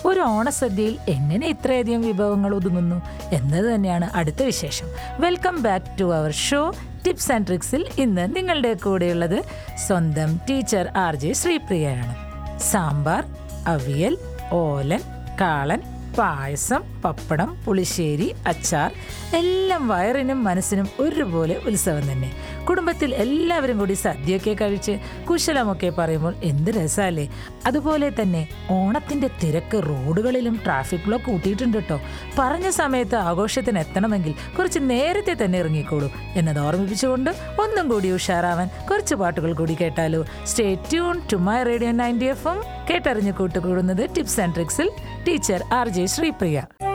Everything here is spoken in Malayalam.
ഒരു ഓണസദ്യയിൽ എങ്ങനെ ഇത്രയധികം വിഭവങ്ങൾ ഒതുങ്ങുന്നു എന്നത് തന്നെയാണ് അടുത്ത വിശേഷം welcome back to our show tips and ട്രിക്സിൽ ഇന്ന് നിങ്ങളുടെ കൂടെയുള്ളത് സ്വന്തം ടീച്ചർ ആർ ജെ ശ്രീപ്രിയയാണ് സാമ്പാർ അവിയൽ ഓലൻ കാളൻ പായസം പപ്പടം പുളിശ്ശേരി അച്ചാർ എല്ലാം വയറിനും മനസ്സിനും ഒരുപോലെ ഉത്സവം തന്നെ കുടുംബത്തിൽ എല്ലാവരും കൂടി സദ്യയൊക്കെ കഴിച്ച് കുശലമൊക്കെ പറയുമ്പോൾ എന്ത് രസമല്ലേ അതുപോലെ തന്നെ ഓണത്തിന്റെ തിരക്ക് റോഡുകളിലും ട്രാഫിക്കിലൊക്കെ കൂട്ടിയിട്ടുണ്ട് കേട്ടോ പറഞ്ഞ സമയത്ത് ആഘോഷത്തിന് എത്തണമെങ്കിൽ കുറച്ച് നേരത്തെ തന്നെ ഇറങ്ങിക്കോളൂ എന്നത് ഓർമ്മിപ്പിച്ചുകൊണ്ട് ഒന്നും കൂടി ഉഷാറാവാൻ കുറച്ച് പാട്ടുകൾ കൂടി കേട്ടാലോ stay tune to my radio ninety F M കേട്ടറിഞ്ഞ് കൂട്ടുകൂടുന്നത് ടിപ്സ് ആൻഡ് ട്രിക്സിൽ ടീച്ചർ ആർ ജെ ശ്രീപ്രിയ